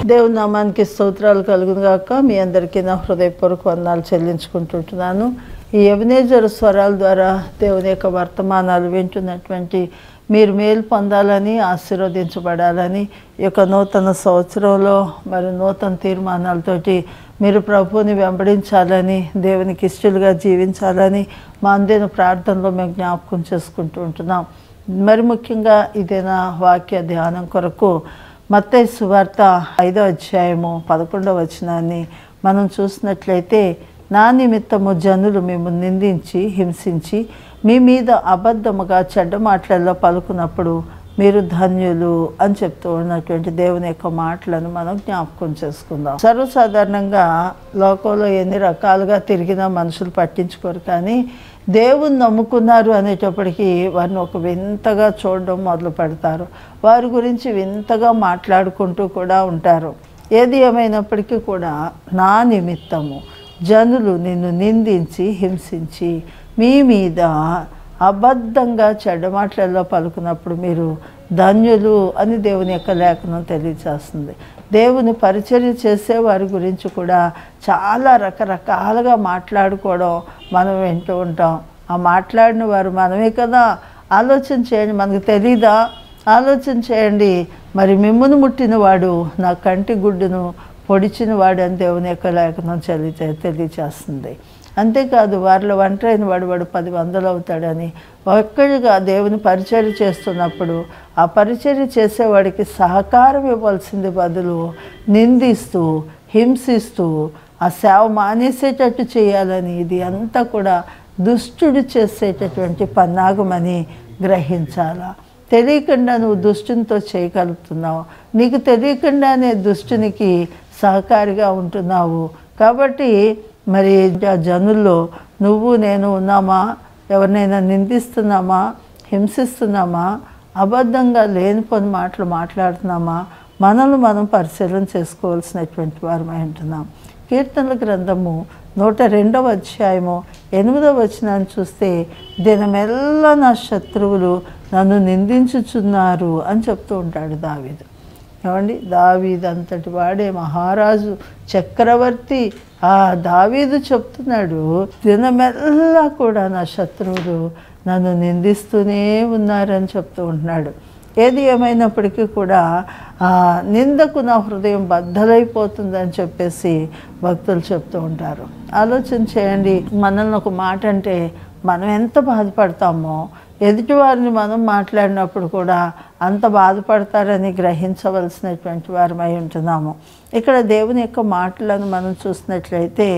దేవుని నామానికి స్తోత్రాలు కలుగును గాక మీ అందరికీ నా హృదయపూర్వక వందనాలు చెల్లించుకుంటుంటున్నాను ఈ ఎబినేజర్ స్వరాల ద్వారా దేవుని యొక్క వర్తమానాలు వింటున్నటువంటి మీరు మేలు పొందాలని ఆశీర్వదించబడాలని ఈ యొక్క నూతన సంవత్సరంలో మరి నూతన తీర్మానాలతోటి మీరు ప్రభువుని వెంబడించాలని దేవునికి ఇష్టలుగా జీవించాలని మా అందిన ప్రార్థనలో మేము జ్ఞాపకం చేసుకుంటూ ఉంటున్నాం మరి ముఖ్యంగా ఇదే నా వాక్య ధ్యానం కొరకు మత్తయి సువార్త ఐదో అధ్యాయము పదకొండవ వచనాన్ని మనం చూసినట్లయితే నా నిమిత్తము జనులు మేము నిందించి హింసించి మీ మీద అబద్ధముగా చెడ్డ మాటలలో పలుకున్నప్పుడు మీరు ధన్యులు అని చెప్తూ ఉన్నటువంటి దేవుని యొక్క మాటలను మనం జ్ఞాపకం చేసుకుందాం సర్వసాధారణంగా లోకంలో ఎన్ని రకాలుగా తిరిగినా మనుషులు పట్టించుకోరు కానీ దేవుని నమ్ముకున్నారు అనేటప్పటికీ వారిని ఒక వింతగా చూడడం మొదలు పెడతారు వారి గురించి వింతగా మాట్లాడుకుంటూ కూడా ఉంటారు ఏది ఏమైనప్పటికీ కూడా నా నిమిత్తము జనులు నిన్ను నిందించి హింసించి మీ మీద అబద్ధంగా చెడ్డ మాటలలో పలుకున్నప్పుడు మీరు ధన్యులు అని దేవుని యొక్క లేఖనం తెలియచేస్తుంది దేవుని పరిచర్య చేసే వారి గురించి కూడా చాలా రకరకాలుగా మాట్లాడుకోవడం మనం వింటూ ఉంటాం ఆ మాట్లాడిన వారు మనమే కదా ఆలోచన చేయండి మనకు తెలీదా ఆలోచన చేయండి మరి మిమ్మును ముట్టిన వాడు నా కంటి గుడ్డును పొడిచిన వాడు అని దేవుని యొక్క లేఖనం తెలియ తెలియచేస్తుంది అంతేకాదు వారిలో ఒంటరైన వాడు వాడు పది వందలు అవుతాడని ఒక్కడిగా దేవుని పరిచర్య చేస్తున్నప్పుడు ఆ పరిచర్య చేసేవాడికి సహకారం ఇవ్వాల్సింది బదులు నిందిస్తూ హింసిస్తూ ఆ సేవ మానేసేటట్టు చేయాలని ఇది అంతా కూడా దుష్టుడు చేసేటటువంటి పన్నాగమని గ్రహించాలా తెలియకుండా నువ్వు దుష్టునితో చేయగలుగుతున్నావు నీకు తెలియకుండానే దుష్టునికి సహకారిగా ఉంటున్నావు కాబట్టి మరి ఆ జనుల్లో నువ్వు నేను ఉన్నామా ఎవరినైనా నిందిస్తున్నామా హింసిస్తున్నామా అబద్ధంగా లేనిపోని మాటలు మాట్లాడుతున్నామా మనల్ని మనం పరిశీలన చేసుకోవాల్సినటువంటి వారమై ఉంటున్నాం కీర్తనల గ్రంథము నూట రెండవ అధ్యాయము ఎనిమిదవ వచనాన్ని చూస్తే దినమెల్లా నా శత్రువులు నన్ను నిందించుచున్నారు అని చెప్తూ ఉంటాడు దావీదు ఏమండి దావీదు అంతటి వాడే మహారాజు చక్రవర్తి ఆ దావీదు చెప్తున్నాడు దినమెల్లా కూడా నా శత్రువులు నన్ను నిందిస్తూనే ఉన్నారని చెప్తూ ఉంటున్నాడు ఏది ఏమైనప్పటికీ కూడా ఆ నిందకు నా హృదయం బద్దలైపోతుందని చెప్పేసి భక్తులు చెప్తూ ఉంటారు ఆలోచన చేయండి మనల్ని ఒక మాట అంటే మనం ఎంత బాధపడతామో ఎదుటివారిని మనం మాట్లాడినప్పుడు కూడా అంత బాధపడతారని గ్రహించవలసినటువంటి వారమై ఉంటున్నాము ఇక్కడ దేవుని యొక్క మాటలను మనం చూసినట్లయితే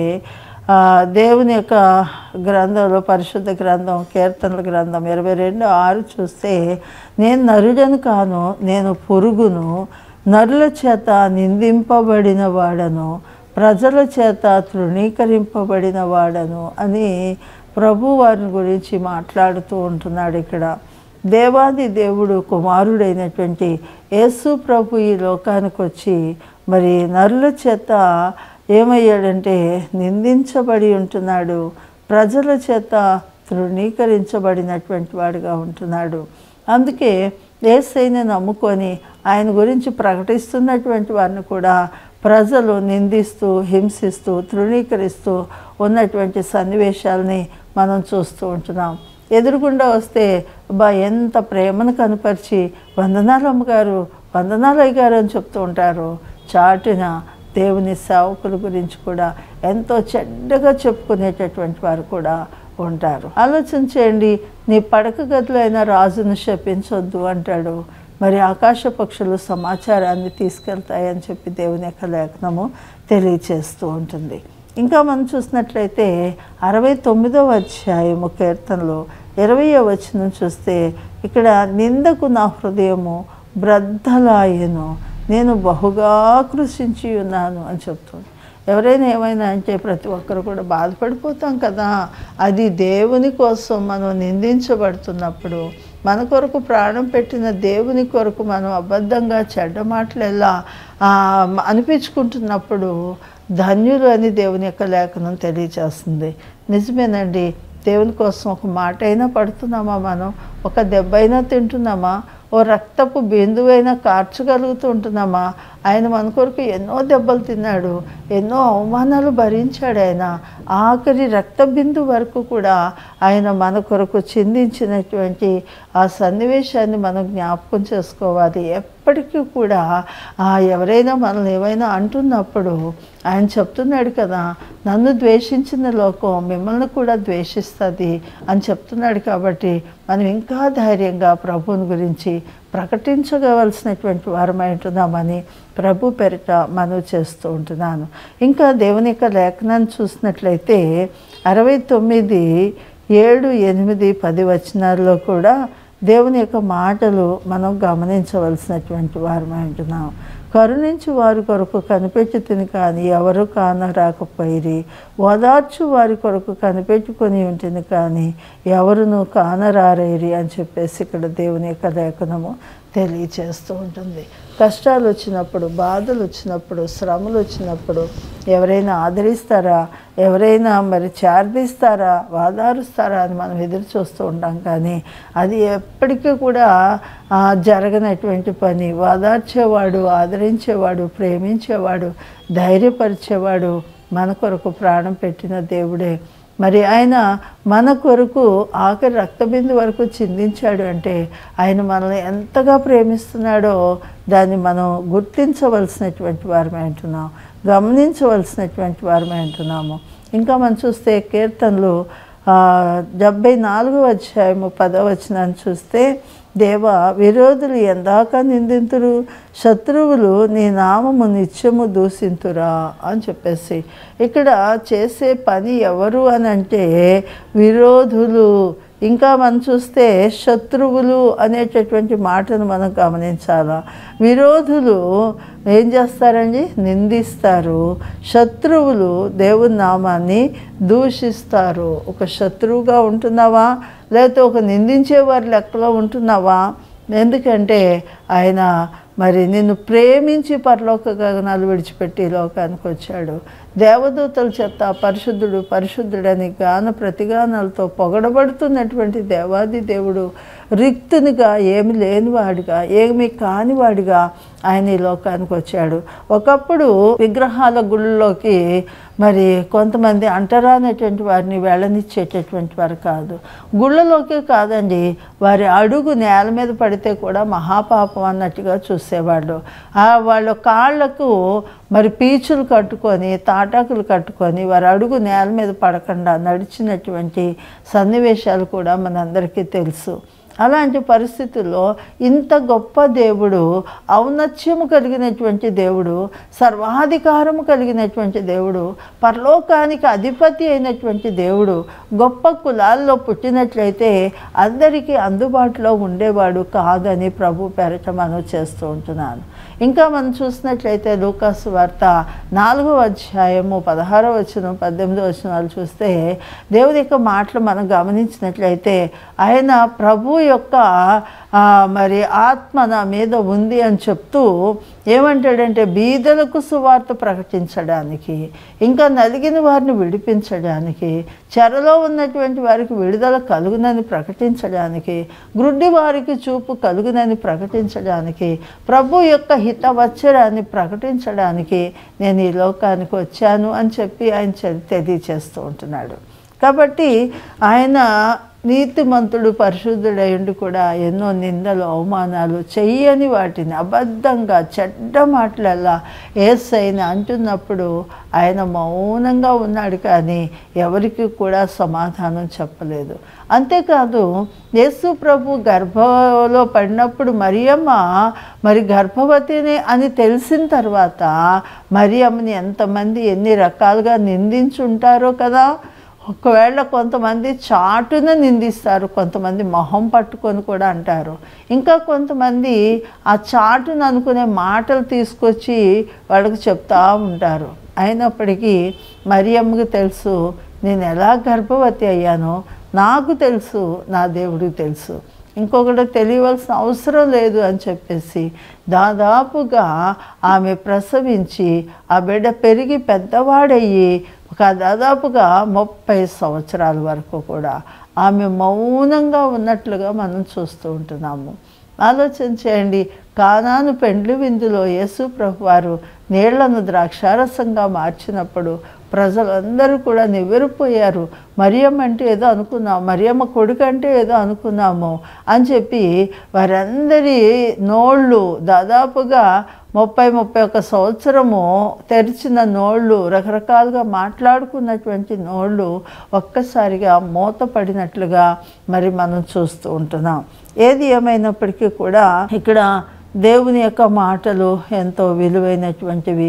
దేవుని యొక్క గ్రంథంలో పరిశుద్ధ గ్రంథం కీర్తనల గ్రంథం ఇరవై రెండు ఆరు చూస్తే నేను నరుడను కాను నేను పురుగును నరుల చేత నిందింపబడిన వాడను ప్రజల చేత తృణీకరింపబడిన వాడను అని ప్రభు వారిని గురించి మాట్లాడుతూ ఉంటున్నాడు ఇక్కడ దేవాది దేవుడు కుమారుడైనటువంటి యేసు ప్రభు ఈ లోకానికి వచ్చి మరి నరుల చేత ఏమయ్యాడంటే నిందించబడి ఉంటున్నాడు ప్రజల చేత తృణీకరించబడినటువంటి వాడుగా ఉంటున్నాడు అందుకే ఏసైని నమ్ముకొని ఆయన గురించి ప్రకటిస్తున్నటువంటి వారిని కూడా ప్రజలు నిందిస్తూ హింసిస్తూ తృణీకరిస్తూ ఉన్నటువంటి సన్నివేశాలని మనం చూస్తూ ఉంటున్నాం ఎదురుగుండా వస్తే బా ఎంత ప్రేమను కనపరిచి వందనాలమ్మ గారు వందనాలయ్య గారు అని చెప్తూ ఉంటారు చాటున దేవుని సేవకుల గురించి కూడా ఎంతో చెడ్డగా చెప్పుకునేటటువంటి వారు కూడా ఉంటారు ఆలోచన చేయండి నీ పడక గదిలో అయినా రాజును శపించొద్దు అంటాడు మరి ఆకాశ పక్షులు సమాచారాన్ని తీసుకెళ్తాయని చెప్పి దేవుని యొక్క లేఖనము తెలియచేస్తూ ఉంటుంది ఇంకా మనం చూసినట్లయితే అరవై తొమ్మిదవ అధ్యాయము కీర్తనలో ఇరవయో వచనం చూస్తే ఇక్కడ నిందకు నా హృదయము బ్రద్దలాయను నేను బహుగా కృషించి ఉన్నాను అని చెప్తుంది ఎవరైనా ఏమైనా అంటే ప్రతి ఒక్కరు కూడా బాధపడిపోతాం కదా అది దేవుని కోసం మనం నిందించబడుతున్నప్పుడు మన కొరకు ప్రాణం పెట్టిన దేవుని కొరకు మనం అబద్ధంగా చెడ్డ మాటలు ఎలా అనిపించుకుంటున్నప్పుడు ధన్యులు అని దేవుని యొక్క లేఖనం తెలియచేస్తుంది నిజమేనండి దేవుని కోసం ఒక మాట అయినా పడుతున్నామా మనం ఒక దెబ్బ అయినా తింటున్నామా ఓ రక్తపు బిందువైనా కార్చగలుగుతుంటున్నామా ఆయన మన కొరకు ఎన్నో దెబ్బలు తిన్నాడు ఎన్నో అవమానాలు భరించాడు ఆయన ఆఖరి రక్త బిందు వరకు కూడా ఆయన మన కొరకు చిందించినటువంటి ఆ సన్నివేశాన్ని మనం జ్ఞాపకం చేసుకోవాలి ఎప్పటికీ కూడా ఆ ఎవరైనా మనల్ని ఏమైనా అంటున్నప్పుడు ఆయన చెప్తున్నాడు కదా నన్ను ద్వేషించిన లోకం మిమ్మల్ని కూడా ద్వేషిస్తుంది అని చెప్తున్నాడు కాబట్టి మనం ఇంకా ధైర్యంగా ప్రభువుని గురించి ప్రకటించగవలసినటువంటి వారమై ఉంటున్నామని ప్రభు పెరట మనవి చేస్తూ ఉంటున్నాను ఇంకా దేవుని యొక్క లేఖనాన్ని చూసినట్లయితే అరవై తొమ్మిది ఏడు ఎనిమిది పది వచనాల్లో కూడా దేవుని యొక్క మాటలు మనం గమనించవలసినటువంటి వారమై ఉంటున్నాం కరుణించి వారి కొరకు కనిపెట్టి తిని కానీ ఎవరు కానరాకపోయిరి ఓదార్చు వారి కొరకు కనిపెట్టుకొని ఉంటుంది కానీ ఎవరును కానరారేరి అని చెప్పేసి ఇక్కడ దేవుని యొక్క లేఖనము తెలియచేస్తూ ఉంటుంది కష్టాలు వచ్చినప్పుడు బాధలు వచ్చినప్పుడు శ్రమలు వచ్చినప్పుడు ఎవరైనా ఆదరిస్తారా ఎవరైనా మరి చార్దిస్తారా వాదారుస్తారా అని మనం ఎదురు చూస్తూ ఉంటాం కానీ అది ఎప్పటికీ కూడా ఆ, జరగనటువంటి పని వాదార్చేవాడు ఆదరించేవాడు ప్రేమించేవాడు ధైర్యపరిచేవాడు మన కొరకు ప్రాణం పెట్టిన దేవుడే మరి ఆయన మన కొరకు ఆఖరి రక్తబిందు వరకు చిందించాడు అంటే ఆయన మనల్ని ఎంతగా ప్రేమిస్తున్నాడో దాన్ని మనం గుర్తించవలసినటువంటి వారమే అంటున్నాం గమనించవలసినటువంటి వారమే అంటున్నాము ఇంకా మనం చూస్తే కీర్తనలు ఆ, డెబ్భై నాలుగో అధ్యాయము పదవ వచనాన్ని చూస్తే దేవ విరోధులు ఎందాక నిందింతురు శత్రువులు నీ నామము నిత్యము దూషింతురా అని చెప్పేసి ఇక్కడ చేసే పని ఎవరు అని అంటే విరోధులు ఇంకా మనం చూస్తే శత్రువులు అనేటటువంటి మాటను మనం గమనించాలా విరోధులు ఏం చేస్తారండి నిందిస్తారు శత్రువులు దేవుని నామాన్ని దూషిస్తారు ఒక శత్రువుగా ఉంటున్నావా లేకపోతే ఒక నిందించేవారి లెక్కలో ఉంటున్నావా ఎందుకంటే ఆయన మరి నిన్ను ప్రేమించి పరలోక గగనాలు విడిచిపెట్టి ఈ లోకానికి వచ్చాడు దేవదూతల చెత్త పరిశుద్ధుడు పరిశుద్ధుడని గాన ప్రతిగానాలతో పొగడబడుతున్నటువంటి దేవాది దేవుడు రిక్తునిగా ఏమి లేనివాడిగా ఏమి కానివాడిగా ఆయన ఈ లోకానికి వచ్చాడు ఒకప్పుడు విగ్రహాల గుళ్ళలోకి మరి కొంతమంది అంటరానటువంటి వారిని వెళ్ళనిచ్చేటటువంటి వారు కాదు గుళ్ళలోకి కాదండి వారి అడుగు నేల మీద పడితే కూడా మహాపాపం అన్నట్టుగా చూసేవాళ్ళు ఆ వాళ్ళ కాళ్ళకు మరి పీచులు కట్టుకొని తాటాకులు కట్టుకొని వారి అడుగు నేల మీద పడకుండా నడిచినటువంటి సన్నివేశాలు కూడా మనందరికీ తెలుసు అలాంటి పరిస్థితుల్లో ఇంత గొప్ప దేవుడు ఔన్నత్యము కలిగినటువంటి దేవుడు సర్వాధికారము కలిగినటువంటి దేవుడు పరలోకానికి అధిపతి అయినటువంటి దేవుడు గొప్ప కులాల్లో పుట్టినట్లయితే అందరికీ అందుబాటులో ఉండేవాడు కాదని ప్రభు పేరట మనం చేస్తూ ఉంటున్నాను ఇంకా మనం చూసినట్లయితే లూకాసు వార్త నాలుగో అధ్యాయము పదహారో వచనం పద్దెనిమిదో వచనాలు చూస్తే దేవుని యొక్క మాటలు మనం గమనించినట్లయితే ఆయన ప్రభు యొక్క ఆ, మరి ఆత్మ నా మీద ఉంది అని చెప్తూ ఏమంటాడంటే బీదలకు సువార్త ప్రకటించడానికి ఇంకా నలిగిన వారిని విడిపించడానికి చెరలో ఉన్నటువంటి వారికి విడుదల కలుగునని ప్రకటించడానికి గ్రుడ్డి వారికి చూపు కలుగునని ప్రకటించడానికి ప్రభు యొక్క హితవచ్చరాన్ని ప్రకటించడానికి నేను ఈ లోకానికి వచ్చాను అని చెప్పి ఆయన చె- తెలియచేస్తూ ఉంటున్నాడు కాబట్టి ఆయన నీతిమంతుడు పరిశుద్ధుడయుండి కూడా ఎన్నో నిందలు అవమానాలు చెయ్యని వాటిని అబద్ధంగా చెడ్డ మాటలల్లా ఏసైన అంటున్నప్పుడు ఆయన మౌనంగా ఉన్నాడు కానీ ఎవరికి కూడా సమాధానం చెప్పలేదు అంతేకాదు యేసు ప్రభు గర్భంలో పడినప్పుడు మరియమ్మ మరి గర్భవతిని అని తెలిసిన తర్వాత మరియమ్మని ఎంతమంది ఎన్ని రకాలుగా నిందించుంటారో కదా ఒకవేళ కొంతమంది చాటున నిందిస్తారు కొంతమంది మొహం పట్టుకొని కూడా అంటారు ఇంకా కొంతమంది ఆ చాటును అనుకునే మాటలు తీసుకొచ్చి వాళ్ళకి చెప్తా ఉంటారు అయినప్పటికీ మరియమ్మకి తెలుసు నేను ఎలా గర్భవతి అయ్యానో నాకు తెలుసు నా దేవుడికి తెలుసు ఇంకొకటి తెలియవలసిన అవసరం లేదు అని చెప్పేసి దాదాపుగా ఆమె ప్రసవించి ఆ బిడ్డ పెరిగి పెద్దవాడయ్యి ఒక దాదాపుగా ముప్పై సంవత్సరాల వరకు కూడా ఆమె మౌనంగా ఉన్నట్లుగా మనం చూస్తూ ఉంటున్నాము ఆలోచన చేయండి కానాను పెండ్లి విందులో యేసు ప్రభు వారు నీళ్లను ద్రాక్షారసంగా మార్చినప్పుడు ప్రజలందరూ కూడా నివ్వెరపోయారు మరియమ్మ అంటే ఏదో అనుకున్నాం మరియమ్మ కొడుకు అంటే ఏదో అనుకున్నాము అని చెప్పి వారందరి నోళ్ళు దాదాపుగా ముప్పై ముప్పై ఒక సంవత్సరము తెరిచిన నోళ్ళు రకరకాలుగా మాట్లాడుకున్నటువంటి నోళ్ళు ఒక్కసారిగా మూతపడినట్లుగా మరి మనం చూస్తూ ఉంటున్నాం ఏది ఏమైనప్పటికీ కూడా ఇక్కడ దేవుని యొక్క మాటలు ఎంతో విలువైనటువంటివి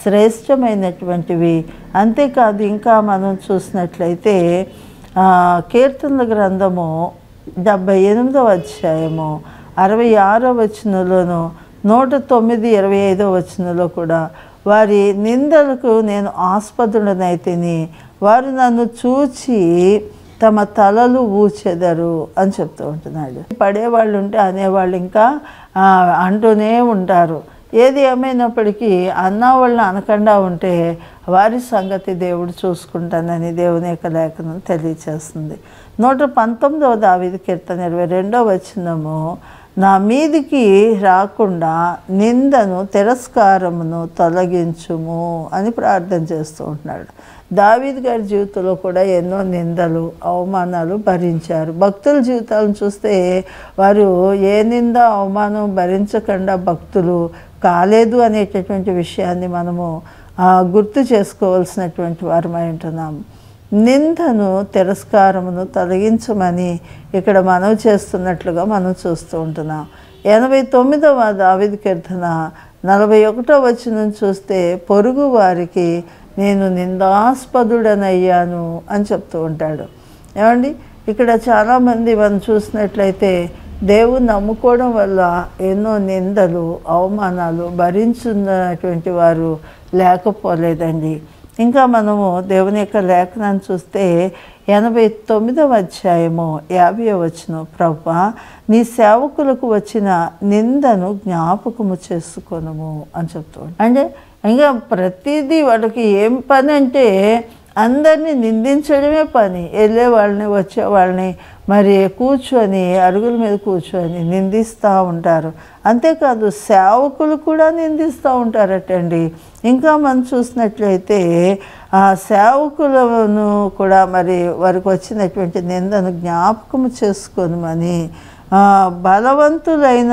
శ్రేష్టమైనటువంటివి అంతేకాదు ఇంకా మనం చూసినట్లయితే ఆ, కీర్తనల గ్రంథము డెబ్భై ఎనిమిదవ అధ్యాయము అరవై ఆరో వచనంలోను నూట తొమ్మిది ఇరవై ఐదో వచనంలో కూడా వారి నిందలకు నేను ఆస్పదుడనైతిని వారు నన్ను చూచి తమ తలలు ఊచెదరు అని చెప్తూ ఉంటున్నాడు పడేవాళ్ళు ఉంటే అనేవాళ్ళు ఇంకా ఆ, అంటూనే ఉంటారు ఏది ఏమైనప్పటికీ అన్న వాళ్ళని అనకుండా ఉంటే వారి సంగతి దేవుడు చూసుకుంటానని దేవుని యొక్క లేఖనం తెలియచేస్తుంది నూట పంతొమ్మిదవ దావిది కీర్తన ఇరవై రెండవ వచనము నా మీదికి రాకుండా నిందను తిరస్కారమును తొలగించుము అని ప్రార్థన చేస్తూ ఉంటున్నాడు దావీద్ గారి జీవితంలో కూడా ఎన్నో నిందలు అవమానాలు భరించారు భక్తుల జీవితాలను చూస్తే వారు ఏ నింద అవమానం భరించకుండా భక్తులు కాలేదు అనేటటువంటి విషయాన్ని మనము ఆ, గుర్తు చేసుకోవాల్సినటువంటి వారమై ఉంటున్నాము నిందను తిరస్కారమును తొలగించమని ఇక్కడ మనవి చేస్తున్నట్లుగా మనం చూస్తూ ఉంటున్నాం ఎనభై తొమ్మిదవ దావిది కీర్తన నలభై ఒకటో వచనం చూస్తే పొరుగు వారికి నేను నిందాస్పదుడనయ్యాను అని చెప్తూ ఉంటాడు ఏమండి ఇక్కడ చాలామంది మనం చూసినట్లయితే దేవుని నమ్ముకోవడం వల్ల ఎన్నో నిందలు అవమానాలు భరించున్నటువంటి వారు లేకపోలేదండి ఇంకా మనము దేవుని యొక్క లేఖనాన్ని చూస్తే ఎనభై తొమ్మిదవ అధ్యాయము యాభై వచనం ప్రభా నీ సేవకులకు వచ్చిన నిందను జ్ఞాపకము చేసుకొనము అని చెప్తూ ఉంటాడు. అంటే ఇంకా ప్రతిదీ వాళ్ళకి ఏం పని అంటే అందరినీ నిందించడమే పని వెళ్ళే వాళ్ళని వచ్చే వాళ్ళని మరి కూర్చొని అరుగుల మీద కూర్చొని నిందిస్తూ ఉంటారు అంతేకాదు సేవకులు కూడా నిందిస్తూ ఉంటారటండి ఇంకా మనం చూసినట్లయితే ఆ సేవకులను కూడా మరి వారికి వచ్చినటువంటి నిందను జ్ఞాపకం చేసుకోనమని ఆ, బలవంతులైన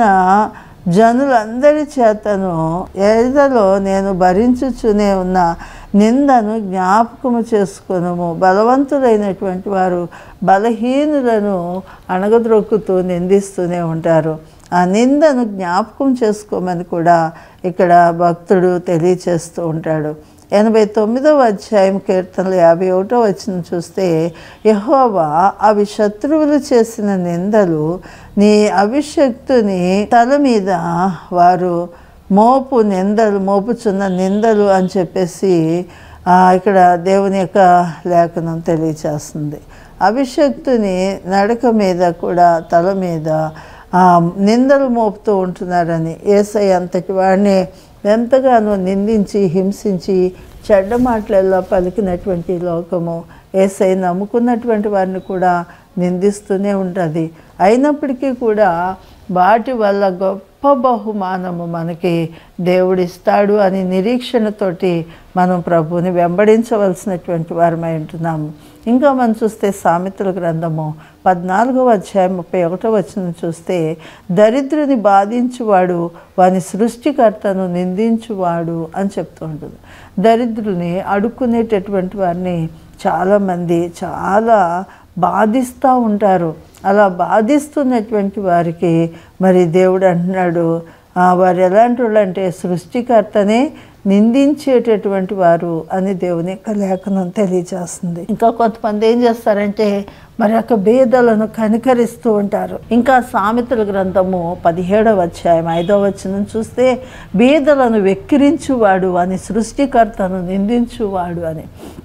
జనులందరి చేతను ఎదలో నేను భరించుచునే ఉన్న నిందను జ్ఞాపకము చేసుకునము బలవంతులైనటువంటి వారు బలహీనులను అణగద్రొక్కుతూ నిందిస్తూనే ఉంటారు ఆ నిందను జ్ఞాపకం చేసుకోమని కూడా ఇక్కడ భక్తుడు తెలియచేస్తూ ఉంటాడు ఎనభై తొమ్మిదవ అధ్యాయం కీర్తనలు యాభై ఒకటో వచ్చిన చూస్తే యహోవా అవి శత్రువులు చేసిన నిందలు నీ అభిషక్తుని తల మీద వారు మోపు నిందలు మోపుచున్న నిందలు అని చెప్పేసి ఆ, ఇక్కడ దేవుని యొక్క లేఖనం తెలియచేస్తుంది అభిషక్తుని నడక మీద కూడా తల మీద ఆ, నిందలు మోపుతూ ఉంటున్నారని ఏసై అంతటి వాడిని ఎంతగానో నిందించి హింసించి చెడ్డ మాటలలో పలికినటువంటి ఈ లోకము ఏసై నమ్ముకున్నటువంటి వారిని కూడా నిందిస్తూనే ఉంటుంది అయినప్పటికీ కూడా వాటి వల్ల గొప్ప బహుమానము మనకి దేవుడిస్తాడు అని నిరీక్షణతోటి మనం ప్రభుని వెంబడించవలసినటువంటి వారమై ఉంటున్నాము ఇంకా మనం చూస్తే సామెతల గ్రంథము పద్నాలుగవ అధ్యాయం ముప్పై ఒకటో వచనం చూస్తే దరిద్రుని బాధించువాడు వాని సృష్టికర్తను నిందించువాడు అని చెప్తూ ఉంటుంది దరిద్రుని అడుక్కునేటటువంటి వారిని చాలామంది చాలా బాధిస్తూ ఉంటారు అలా బాధిస్తున్నటువంటి వారికి మరి దేవుడు అంటున్నాడు "ఆ, వారు ఎలాంటి వాళ్ళు అంటే సృష్టికర్తనే నిందించేటటువంటి వారు అని దేవుని యొక్క లేఖనం తెలియజేస్తుంది ఇంకా కొంతమంది ఏం చేస్తారంటే మరి యొక్క భేదాలను కనికరిస్తూ ఉంటారు ఇంకా సామెతల గ్రంథము పదిహేడవ అధ్యాయం ఐదవ వచనం చూస్తే బీదలను వెక్కిరించువాడు అని సృష్టికర్తను నిందించువాడు అని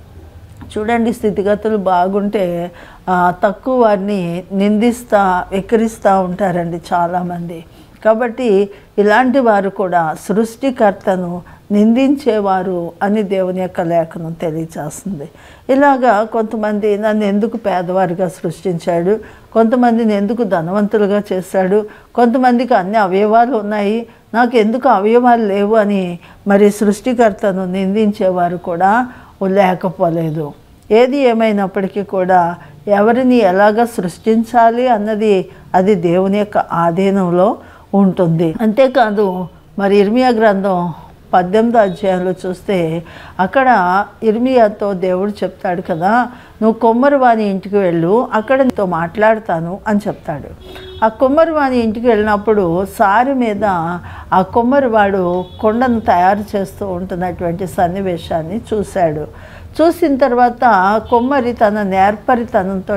చూడండి స్థితిగతులు బాగుంటే ఆ, తక్కువ వారిని నిందిస్తా వెక్కిరిస్తూ ఉంటారండి చాలామంది కాబట్టి ఇలాంటి వారు కూడా సృష్టికర్తను నిందించేవారు అని దేవుని యొక్క లేఖనం తెలియచేస్తుంది ఇలాగా కొంతమంది నన్ను ఎందుకు పేదవారిగా సృష్టించాడు కొంతమందిని ఎందుకు ధనవంతులుగా చేశాడు కొంతమందికి అన్ని అవయవాలు ఉన్నాయి నాకు ఎందుకు అవయవాలు లేవు అని మరి సృష్టికర్తను నిందించేవారు కూడా లేకపోలేదు ఏది ఏమైనప్పటికీ కూడా ఎవరిని ఎలాగ సృష్టించాలి అన్నది అది దేవుని యొక్క ఆధీనంలో ఉంటుంది అంతేకాదు మరి ఇర్మియా గ్రంథం పద్దెనిమిదో అధ్యాయంలో చూస్తే అక్కడ ఇర్మియాతో దేవుడు చెప్తాడు కదా నువ్వు కొమ్మరి వాని ఇంటికి వెళ్ళు అక్కడ నీతో మాట్లాడతాను అని చెప్తాడు ఆ కొమ్మరి వాని ఇంటికి వెళ్ళినప్పుడు సారి మీద ఆ కొమ్మరి వాడు కొండను తయారు చేస్తూ ఉంటున్నటువంటి సన్నివేశాన్ని చూశాడు చూసిన తర్వాత కొమ్మరి తన నేర్పరితనంతో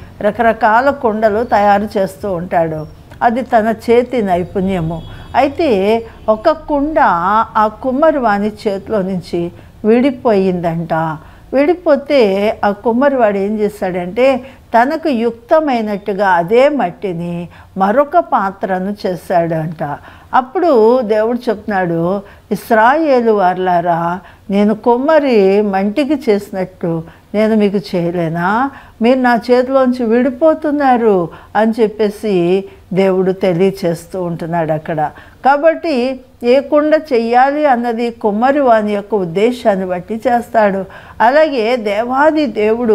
రకరకాల కొండలు తయారు చేస్తూ ఉంటాడు అది తన చేతి నైపుణ్యము అయితే ఒక కుండ ఆ కుమ్మరి వాని చేతిలో నుంచి విడిపోయిందంట విడిపోతే ఆ కుమ్మరివాడు ఏం చేశాడంటే తనకు యుక్తమైనట్టుగా అదే మట్టిని మరొక పాత్రను చేశాడంట అప్పుడు దేవుడు చెప్తున్నాడు ఇస్రాయేలు వార్లారా నేను కుమ్మరి మంటికి చేసినట్టు నేను మీకు చేయలేనా మీరు నా చేతిలోంచి విడిపోతున్నారు అని చెప్పేసి దేవుడు తెలియచేస్తూ ఉంటున్నాడు అక్కడ కాబట్టి ఏ కుండ చెయ్యాలి అన్నది కుమ్మరి వాని యొక్క ఉద్దేశాన్ని బట్టి చేస్తాడు అలాగే దేవాది దేవుడు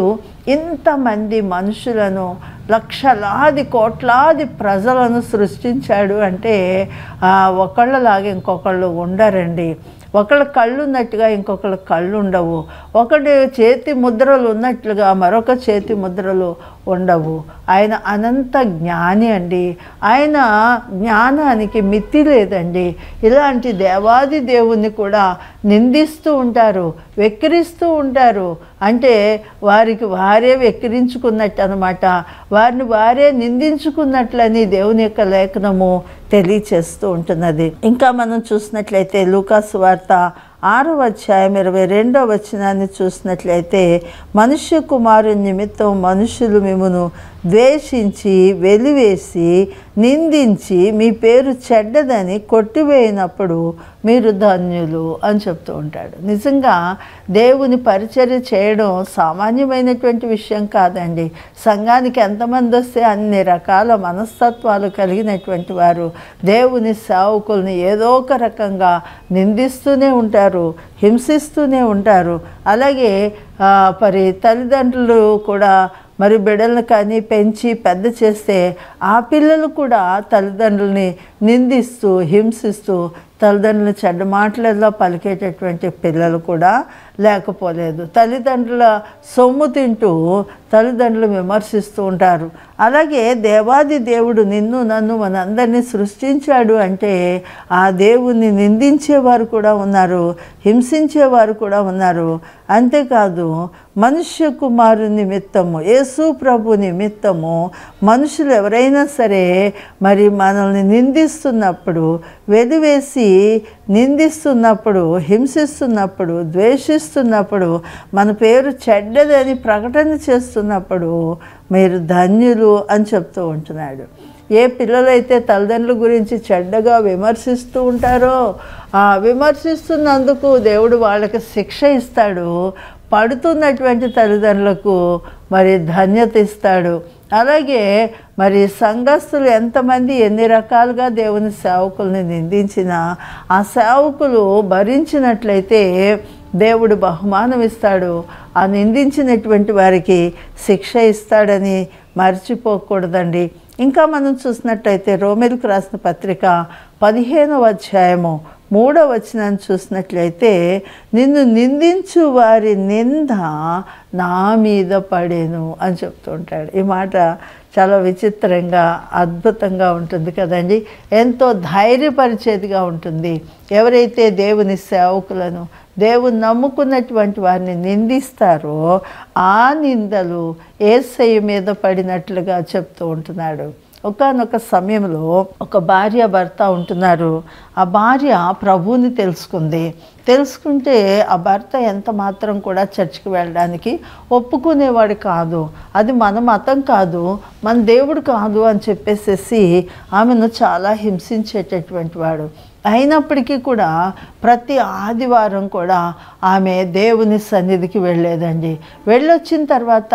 ఇంతమంది మనుషులను లక్షలాది కోట్లాది ప్రజలను సృష్టించాడు అంటే ఆ, ఒకళ్ళలాగా ఇంకొకళ్ళు ఉండరండి ఒకళ్ళ కళ్ళు ఉన్నట్టుగా ఇంకొకళ్ళ కళ్ళు ఉండవు ఒకటి చేతి ముద్రలు ఉన్నట్లుగా మరొక చేతి ముద్రలు ఉండవు ఆయన అనంత జ్ఞాని అండి ఆయన జ్ఞానానికి మితి లేదండి ఇలాంటి దేవాది దేవుణ్ణి కూడా నిందిస్తూ ఉంటారు వెక్కిరిస్తూ ఉంటారు అంటే వారికి వారే వెక్కిరించుకున్నట్టు అనమాట వారిని వారే నిందించుకున్నట్లని దేవుని యొక్క లేఖనము తెలియచేస్తూ ఉంటున్నది ఇంకా మనం చూసినట్లయితే లూకాసు వార్త ఆరో అధ్యాయం ఇరవై రెండో వచనాన్ని చూసినట్లయితే మనుష్య కుమారుని నిమిత్తం మనుషులు మిమ్మను ద్వేషించి వెలివేసి నిందించి మీ పేరు చెడ్డదని కొట్టివేయినప్పుడు మీరు ధన్యులు అని చెప్తూ ఉంటాడు నిజంగా దేవుని పరిచర్య చేయడం సామాన్యమైనటువంటి విషయం కాదండి సంఘానికి ఎంతమంది వస్తే అన్ని రకాల మనస్తత్వాలు కలిగినటువంటి వారు దేవుని సేవకుల్ని ఏదో ఒక రకంగా నిందిస్తూనే ఉంటారు హింసిస్తూనే ఉంటారు అలాగే ఆ, మరి తల్లిదండ్రులు కూడా మరి బిడ్డలను కానీ పెంచి పెద్ద చేస్తే ఆ పిల్లలు కూడా తల్లిదండ్రుల్ని నిందిస్తూ హింసిస్తూ తల్లిదండ్రులు చెడ్డ మాటలలో పలికేటటువంటి పిల్లలు కూడా లేకపోలేదు తల్లిదండ్రుల సొమ్ము తింటూ తల్లిదండ్రులు విమర్శిస్తూ ఉంటారు అలాగే దేవాది దేవుడు నిన్ను నన్ను మనందరినీ సృష్టించాడు అంటే ఆ దేవుణ్ణి నిందించేవారు కూడా ఉన్నారు హింసించేవారు కూడా ఉన్నారు అంతేకాదు మనుష్య కుమారు నిమిత్తము యేసు ప్రభు నిమిత్తము మనుషులు ఎవరైనా సరే మరి మనల్ని నిందిస్తున్నప్పుడు వెలివేసి నిందిస్తున్నప్పుడు హింసిస్తున్నప్పుడు ద్వేషిస్తున్నప్పుడు మన పేరు చెడ్డదని ప్రకటన చేస్తున్నప్పుడు మీరు ధన్యులు అని చెప్తూ ఉంటున్నాడు ఏ పిల్లలైతే తల్లిదండ్రుల గురించి చెడ్డగా విమర్శిస్తూ ఉంటారో ఆ విమర్శిస్తున్నందుకు దేవుడు వాళ్ళకి శిక్ష ఇస్తాడు పడుతున్నటువంటి తల్లిదండ్రులకు మరి ధన్యత ఇస్తాడు అలాగే మరి సంఘస్థులు ఎంతమంది ఎన్ని రకాలుగా దేవుని సేవకుల్ని నిందించినా ఆ సేవకులు భరించినట్లయితే దేవుడు బహుమానం ఇస్తాడు ఆ నిందించినటువంటి వారికి శిక్ష ఇస్తాడని మర్చిపోకూడదండి ఇంకా మనం చూసినట్టయితే రోమిల్కి రాసిన పత్రిక పదిహేనవ అధ్యాయము మూడవ వచనాన్ని చూసినట్లయితే నిన్ను నిందించు వారి నింద నా మీద పడేను అని చెప్తూ ఉంటాడు ఈ మాట చాలా విచిత్రంగా అద్భుతంగా ఉంటుంది కదండి ఎంతో ధైర్యపరిచేదిగా ఉంటుంది ఎవరైతే దేవుని సేవకులను దేవుని నమ్ముకున్నటువంటి వారిని నిందిస్తారో ఆ నిందలు ఏసయ్య మీద పడినట్లుగా చెప్తూ ఉంటున్నాడు ఒకానొక సమయంలో ఒక భార్య భర్త ఉంటున్నారు ఆ భార్య ప్రభువుని తెలుసుకుంది తెలుసుకుంటే ఆ భర్త ఎంత మాత్రం కూడా చర్చికి వెళ్ళడానికి ఒప్పుకునేవాడు కాదు అది మన మతం కాదు మన దేవుడు కాదు అని చెప్పేసేసి ఆమెను చాలా హింసించేటటువంటి వాడు అయినప్పటికీ కూడా ప్రతి ఆదివారం కూడా ఆమె దేవుని సన్నిధికి వెళ్ళేదండి వెళ్ళొచ్చిన తర్వాత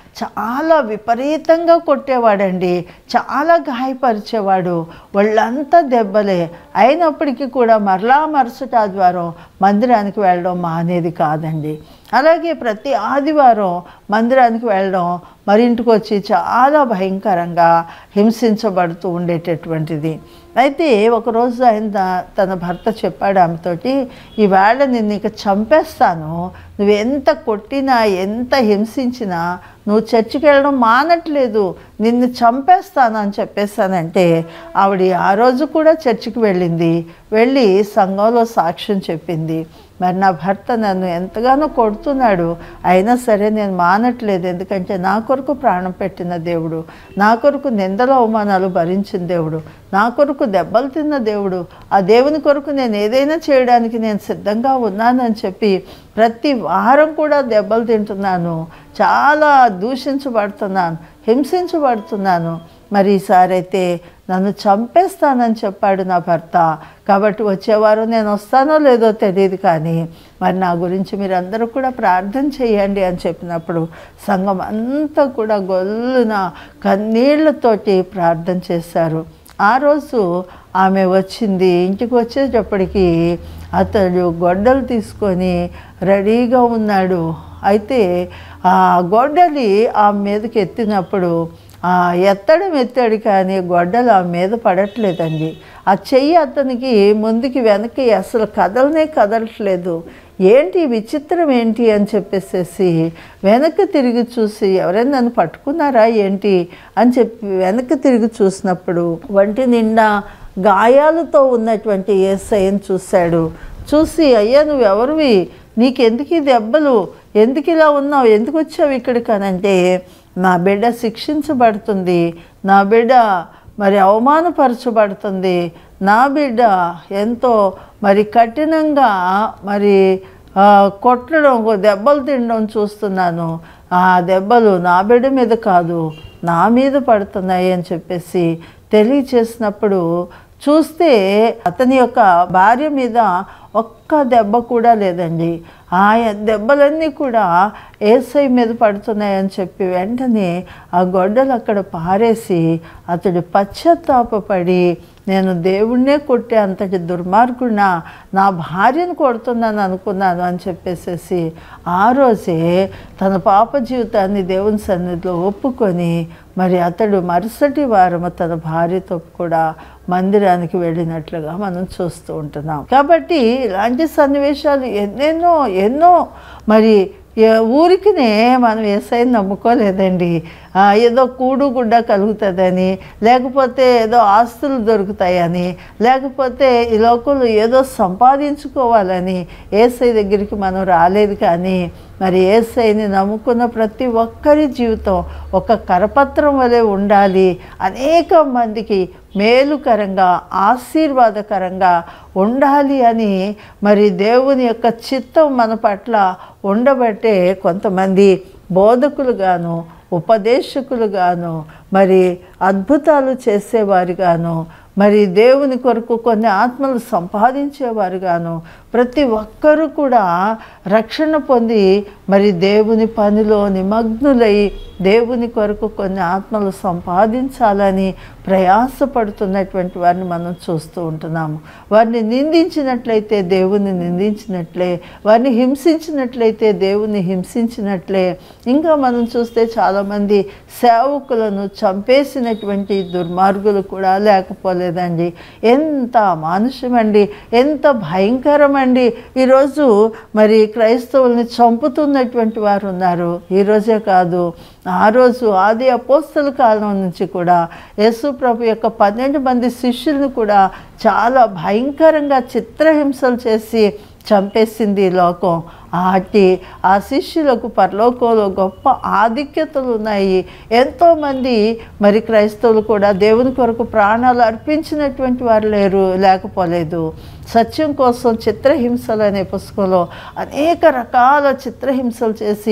చాలా విపరీతంగా కొట్టేవాడండి చాలా గాయపరిచేవాడు వాళ్ళంతా దెబ్బలే అయినప్పటికీ కూడా మరలా మరుసటి ఆదివారం మందిరానికి వెళ్ళడం మానేది కాదండి అలాగే ప్రతి ఆదివారం మందిరానికి వెళ్ళడం మరి ఇంటికి వచ్చి చాలా భయంకరంగా హింసించబడుతూ ఉండేటటువంటిది అయితే ఒకరోజు ఆయన త- తన భర్త చెప్పాడు ఆమెతోటి ఈవేళ నిన్ను ఇక చంపేస్తాను నువ్వు ఎంత కొట్టినా ఎంత హింసించినా నువ్వు చర్చికి వెళ్ళడం మానట్లేదు నిన్ను చంపేస్తాను అని చెప్పేస్తానంటే ఆవిడ ఆ రోజు కూడా చర్చికి వెళ్ళింది వెళ్ళి సంఘంలో సాక్ష్యం చెప్పింది మరి నా భర్త నన్ను ఎంతగానో కొడుతున్నాడు అయినా సరే నేను మానట్లేదు ఎందుకంటే నా కొరకు ప్రాణం పెట్టిన దేవుడు నా కొరకు నిందల అవమానాలు భరించిన దేవుడు నా కొరకు దెబ్బలు తిన్న దేవుడు ఆ దేవుని కొరకు నేను ఏదైనా చేయడానికి నేను సిద్ధంగా ఉన్నానని చెప్పి ప్రతి వారం కూడా దెబ్బలు తింటున్నాను చాలా దూషించబడుతున్నాను హింసించబడుతున్నాను మరి ఈసారి అయితే నన్ను చంపేస్తానని చెప్పాడు నా భర్త కాబట్టి వచ్చేవారు నేను వస్తానో లేదో తెలియదు కానీ మరి నా గురించి మీరందరూ కూడా ప్రార్థన చేయండి అని చెప్పినప్పుడు సంఘం అంతా కూడా గొల్లున కన్నీళ్లతోటి ప్రార్థన చేశారు ఆ రోజు ఆమె వచ్చింది ఇంటికి వచ్చేటప్పటికి అతడు గొడ్డలు తీసుకొని రెడీగా ఉన్నాడు అయితే ఆ గొడ్డలి ఆ మీదకి ఎత్తినప్పుడు ఆ ఎత్తడం ఎత్తాడు కానీ గొడ్డలు ఆ మీద పడట్లేదండి ఆ చెయ్యి అతనికి ముందుకి వెనక్కి అసలు కదలనే కదలట్లేదు ఏంటి ఈ విచిత్రం ఏంటి అని చెప్పేసేసి వెనక్కి తిరిగి చూసి ఎవరైనా నన్ను పట్టుకున్నారా ఏంటి అని చెప్పి వెనక్కి తిరిగి చూసినప్పుడు వంటి నిండా గాయాలతో ఉన్నటువంటి ఏసఐని చూశాడు చూసి అయ్యా నువ్వెవరివి నీకెందుకు ఈ దెబ్బలు ఎందుకు ఇలా ఉన్నావు ఎందుకు వచ్చావు ఇక్కడికి అని అంటే నా బిడ్డ శిక్షించబడుతుంది నా బిడ్డ మరి అవమానపరచబడుతుంది నా బిడ్డ ఎంతో మరి కఠినంగా మరి ఆ, కొట్టడం దెబ్బలు తినడం చూస్తున్నాను ఆ దెబ్బలు నా బిడ్డ మీద కాదు నా మీద పడుతున్నాయి అని చెప్పేసి తెలియచేసినప్పుడు చూస్తే అతని యొక్క భార్య మీద ఒక్క దెబ్బ కూడా లేదండి ఆ దెబ్బలన్నీ కూడా ఏసై మీద పడుతున్నాయని చెప్పి వెంటనే ఆ గొడ్డలు అక్కడ పారేసి అతడు పశ్చాత్తాపపడి నేను దేవుణ్ణే కొట్టే అంతటి దుర్మార్గుడినా నా భార్యను కొడుతున్నాను అనుకున్నాను అని చెప్పేసేసి ఆ రోజే తన పాప జీవితాన్ని దేవుని సన్నిధిలో ఒప్పుకొని మరి అతడు మరుసటి వారం తన భార్యతో కూడా మందిరానికి వెళ్ళినట్లుగా మనం చూస్తూ ఉంటున్నాం కాబట్టి ఇలాంటి సన్నివేశాలు ఎన్నెన్నో ఎన్నో మరి ఏ- ఊరికినే మనం ఏసైని నమ్ముకోలేదండి ఆ, ఏదో కూడు గుడ్డ కలుగుతుందని లేకపోతే ఏదో ఆస్తులు దొరుకుతాయని లేకపోతే ఈ లోకంలో ఏదో సంపాదించుకోవాలని ఏసై దగ్గరికి మనం రాలేదు కానీ మరి ఏసైని నమ్ముకున్న ప్రతి ఒక్కరి జీవితం ఒక కరపత్రం వలె ఉండాలి అనేక మందికి మేలుకరంగా ఆశీర్వాదకరంగా ఉండాలి అని మరి దేవుని యొక్క చిత్తం మన పట్ల ఉండబట్టే కొంతమంది బోధకులుగాను ఉపదేశకులుగాను మరి అద్భుతాలు చేసేవారుగాను మరి దేవుని కొరకు కొన్ని ఆత్మలు సంపాదించేవారుగాను ప్రతి ఒక్కరూ కూడా రక్షణ పొంది మరి దేవుని పనిలో నిమగ్నులై దేవుని కొరకు కొన్ని ఆత్మలు సంపాదించాలని ప్రయాసపడుతున్నటువంటి వారిని మనం చూస్తూ ఉంటున్నాము వారిని నిందించినట్లయితే దేవుని నిందించినట్లే వారిని హింసించినట్లయితే దేవుని హింసించినట్లే ఇంకా మనం చూస్తే చాలామంది సేవకులను చంపేసినటువంటి దుర్మార్గులు కూడా లేకపోలేదండి ఎంత మానుషమండి ఎంత భయంకరమండి ఈరోజు మరి క్రైస్తవుల్ని చంపుతున్నటువంటి వారు ఉన్నారు ఈరోజే కాదు ఆ రోజు ఆది అపోస్తల కాలం నుంచి కూడా యేసు ప్రభు యొక్క పన్నెండు మంది శిష్యులను కూడా చాలా భయంకరంగా చిత్రహింసలు చేసి చంపేసింది ఈ లోకం ఆటి ఆ శిష్యులకు పరలోకంలో గొప్ప ఆధిక్యతలు ఉన్నాయి ఎంతోమంది మరి క్రైస్తవులు కూడా దేవుని కొరకు ప్రాణాలు అర్పించినటువంటి వారు లేరు లేకపోలేదు సత్యం కోసం చిత్రహింసలు అనే పుస్తకంలో అనేక రకాల చిత్రహింసలు చేసి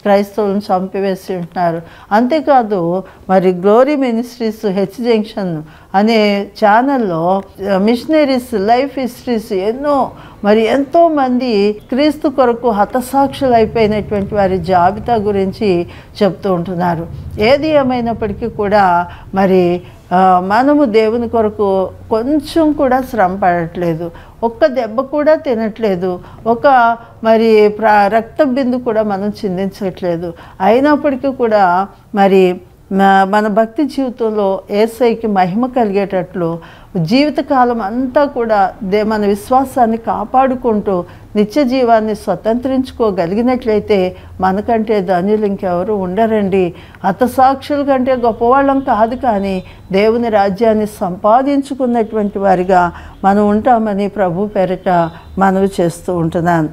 క్రైస్తవులను చంపివేసి ఉంటున్నారు అంతేకాదు మరి గ్లోరీ మినిస్ట్రీస్ హెచ్ జంక్షన్ అనే ఛానల్లో మిషనరీస్ లైఫ్ హిస్టరీస్ ఎన్నో మరి ఎంతోమంది క్రీస్తు కొరకు హతసాక్షులు అయిపోయినటువంటి వారి జాబితా గురించి చెప్తూ ఉంటున్నారు ఏది ఏమైనప్పటికీ కూడా మరి ఆ, మనము దేవుని కొరకు కొంచెం కూడా శ్రమ పడట్లేదు ఒక్క దెబ్బ కూడా తినట్లేదు ఒక మరి ప్ర రక్త బిందు కూడా మనం చిందించట్లేదు అయినప్పటికీ కూడా మరి మ- మన భక్తి జీవితంలో ఏసైకి మహిమ కలిగేటట్లు జీవితకాలం అంతా కూడా దే మన విశ్వాసాన్ని కాపాడుకుంటూ నిత్య జీవాన్ని స్వతంత్రించుకోగలిగినట్లయితే మనకంటే ధన్యులు ఇంకెవరు ఉండరండి హతసాక్షుల కంటే గొప్పవాళ్ళం కాదు కానీ దేవుని రాజ్యాన్ని సంపాదించుకున్నటువంటి వారిగా మనం ఉంటామని ప్రభు పేరిట మనవి చేస్తూ ఉంటున్నాను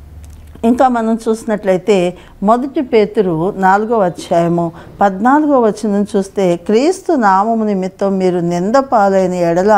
ఇంకా మనం చూసినట్లయితే మొదటి పేతురు నాలుగో అధ్యాయము పద్నాలుగో వచనం చూస్తే క్రీస్తు నామము నిమిత్తం మీరు నింద పాలైన ఎడల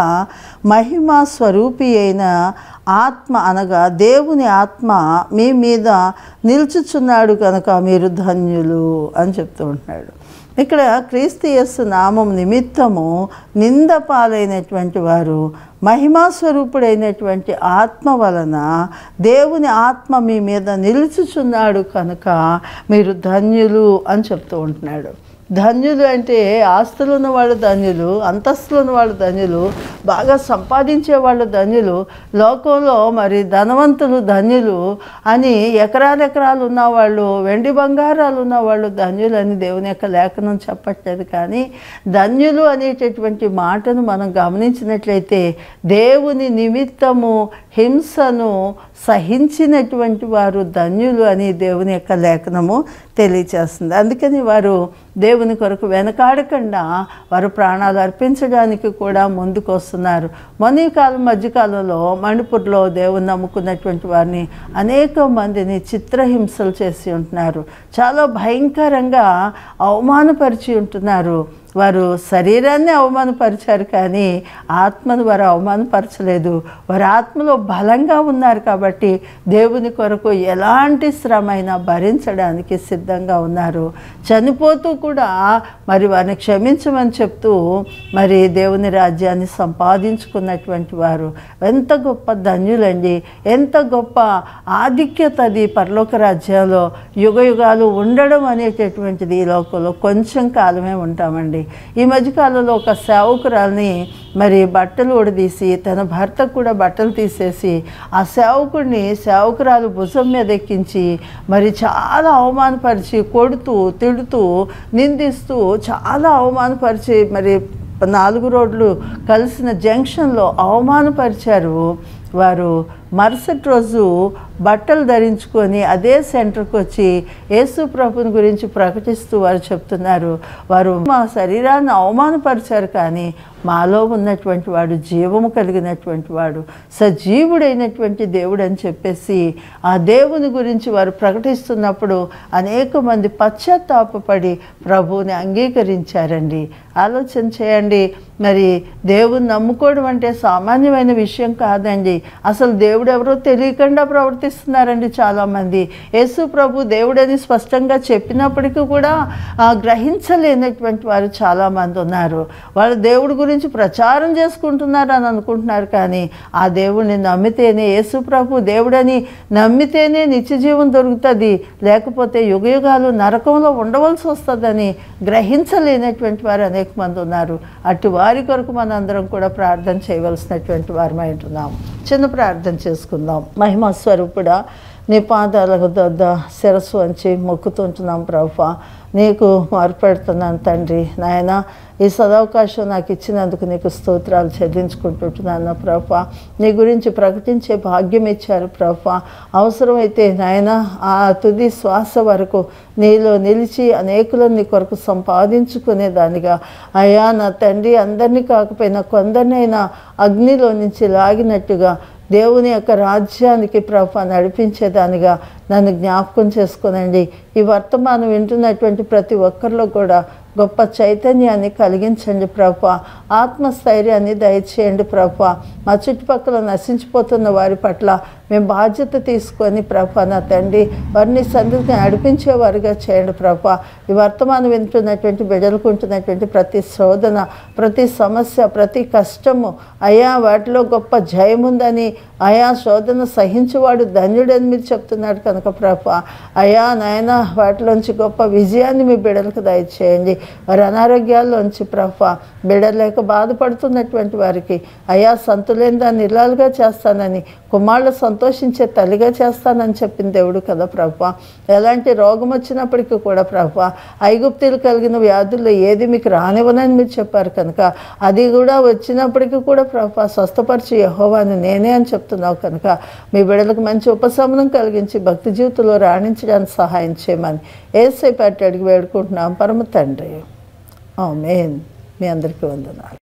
మహిమ స్వరూపి అయిన ఆత్మ అనగా దేవుని ఆత్మ మీ మీద నిల్చుచున్నాడు కనుక మీరు ధన్యులు అని చెప్తూ ఉంటున్నాడు ఇక్కడ క్రీస్తు యేసు నామం నిమిత్తము నింద పాలైనటువంటి వారు మహిమా స్వరూపుడైనటువంటి ఆత్మ వలన దేవుని ఆత్మ మీ మీద నిలుచుచున్నాడు కనుక మీరు ధన్యులు అని చెప్తూ ఉంటున్నాడు ధన్యులు అంటే ఆస్తులు ఉన్న వాళ్ళు ధన్యులు అంతస్తులు ఉన్న వాళ్ళు ధన్యులు బాగా సంపాదించే వాళ్ళు ధన్యులు లోకంలో మరి ధనవంతులు ధన్యులు అని ఎకరాలు ఎకరాలు ఉన్నవాళ్ళు వెండి బంగారాలు ఉన్నవాళ్ళు ధన్యులు అని దేవుని యొక్క లేఖనం చెప్పట్లేదు కానీ ధన్యులు అనేటటువంటి మాటను మనం గమనించినట్లయితే దేవుని నిమిత్తము హింసను సహించినటువంటి వారు ధన్యులు అని దేవుని యొక్క లేఖనము తెలియచేస్తుంది అందుకని వారు దేవుని కొరకు వెనకాడకుండా వారు ప్రాణాలు అర్పించడానికి కూడా ముందుకు వస్తున్నారు మొన్న ఈ కాలం మధ్యకాలంలో మణిపూర్లో దేవుని నమ్ముకున్నటువంటి వారిని అనేక మందిని చిత్రహింసలు చేసి ఉంటున్నారు చాలా భయంకరంగా అవమానపరిచి ఉంటున్నారు వారు శరీరాన్ని అవమానపరిచారు కానీ ఆత్మను వారు అవమానపరచలేదు వారు ఆత్మలో బలంగా ఉన్నారు కాబట్టి దేవుని కొరకు ఎలాంటి శ్రమ అయినా భరించడానికి సిద్ధంగా ఉన్నారు చనిపోతూ కూడా మరి వారిని క్షమించమని చెప్తూ మరి దేవుని రాజ్యాన్ని సంపాదించుకున్నటువంటి వారు ఎంత గొప్ప ధన్యులండి ఎంత గొప్ప ఆధిక్యత అది పరలోక రాజ్యంలో యుగ యుగాలు ఉండడం అనేటటువంటిది ఈ లోకంలో కొంచెం కాలమే ఉంటామండి ఈ మధ్యకాలంలో ఒక సేవకురాల్ని మరి బట్టలు ఉడదీసి తన భర్త కూడా బట్టలు తీసేసి ఆ సేవకుడిని సేవకురాలు భుజం మీద ఎక్కించి మరి చాలా అవమానపరిచి కొడుతూ తిడుతూ నిందిస్తూ చాలా అవమానపరిచి మరి నాలుగు రోడ్లు కలిసిన జంక్షన్లో అవమానపరిచారు వారు మరుసటి రోజు బట్టలు ధరించుకొని అదే సెంటర్కి వచ్చి యేసు ప్రభుని గురించి ప్రకటిస్తూ వారు చెప్తున్నారు వారు మా శరీరాన్ని అవమానపరిచారు కానీ మాలో ఉన్నటువంటి వాడు జీవము కలిగినటువంటి వాడు సజీవుడైనటువంటి దేవుడు అని చెప్పేసి ఆ దేవుని గురించి వారు ప్రకటిస్తున్నప్పుడు అనేక మంది పశ్చాత్తాపపడి ప్రభువుని అంగీకరించారండి ఆలోచన చేయండి మరి దేవుని నమ్ముకోవడం అంటే సామాన్యమైన విషయం కాదండి అసలు దేవుడు ఎవరో తెలియకుండా ప్రవర్తిస్తున్నారండి చాలామంది యేసు ప్రభు దేవుడని స్పష్టంగా చెప్పినప్పటికీ కూడా ఆ, గ్రహించలేనటువంటి వారు చాలామంది ఉన్నారు వాళ్ళు దేవుడి గురించి ప్రచారం చేసుకుంటున్నారు అని అనుకుంటున్నారు కానీ ఆ దేవుడిని నమ్మితేనే యేసు ప్రభు దేవుడని నమ్మితేనే నిత్యజీవం దొరుకుతుంది లేకపోతే యుగయుగాలు నరకంలో ఉండవలసి వస్తుందని గ్రహించలేనటువంటి వారు అనేక మంది ఉన్నారు అటు వారి కొరకు మనందరం కూడా ప్రార్థన చేయవలసినటువంటి వారమై ఉంటున్నాం చిన్న ప్రార్థన చేసుకుందాం మహిమ స్వరూపుడా నీ పాదాల వద్ద శిరస్సు వంచి మొక్కుతుంటున్నాం ప్రభా నీకు మొరపెడుతున్నాను తండ్రి నాయన ఈ సదవకాశం నాకు ఇచ్చినందుకు నీకు స్తోత్రాలు చెల్లించుకుంటుంటున్నాను నా ప్రభా నీ గురించి ప్రకటించే భాగ్యం ఇచ్చారు ప్రభా అవసరమైతే నాయన ఆ తుది శ్వాస వరకు నీలో నిలిచి అనేకులను నీ కొరకు సంపాదించుకునే దానిగా అయ్యా నా తండ్రి అందరినీ కాకపోయినా కొందరినైనా అగ్నిలో నుంచి లాగినట్టుగా దేవుని యొక్క రాజ్యానికి ప్రభ నడిపించేదానిగా నన్ను జ్ఞాపకం చేసుకోనండి ఈ వర్తమానం వింటున్నటువంటి ప్రతి ఒక్కరిలో కూడా గొప్ప చైతన్యాన్ని కలిగించండి ప్రభు ఆత్మస్థైర్యాన్ని దయచేయండి ప్రభు మా చుట్టుపక్కల నశించిపోతున్న వారి పట్ల మేము బాధ్యత తీసుకొని ప్రభు నా తండ్రి వారిని సందికి నడిపించేవారుగా చేయండి ప్రభు ఈ వర్తమానం వింటున్నటువంటి బిడ్డలకు ఉంటున్నటువంటి ప్రతి శోధన ప్రతి సమస్య ప్రతి కష్టము అయా వాటిలో గొప్ప జయం ఉందని అయా శోధన సహించేవాడు ధన్యుడని మీరు చెప్తున్నారు కనుక ప్రభు అయా నాయన వాటిలోంచి గొప్ప విజయాన్ని మీ బిడ్డలకు దయచేయండి వారి అనారోగ్యాల్లోంచి ప్రభు బిడ్డలేక బాధపడుతున్నటువంటి వారికి అయా సంతులేని దాన్ని ఇల్లాలుగా చేస్తానని కుమారులు సంతోషించే తల్లిగా చేస్తానని చెప్పిన దేవుడు కదా ప్రభు ఎలాంటి రోగం వచ్చినప్పటికీ కూడా ప్రభు ఐగుప్తులు కలిగిన వ్యాధుల్లో ఏది మీకు రానివ్వనని మీరు చెప్పారు కనుక అది కూడా వచ్చినప్పటికీ కూడా ప్రభు స్వస్థపరిచి యహోవాని నేనే అని చెప్తున్నావు కనుక మీ బిడ్డలకు మంచి ఉపశమనం కలిగించి భక్తి జీవితంలో రాణించడానికి సహాయం చేయమని ఏసై పట్టి అడిగి వేడుకుంటున్నాం పరమ తండ్రి ఆమేన్ మీ అందరికీ వందనాలు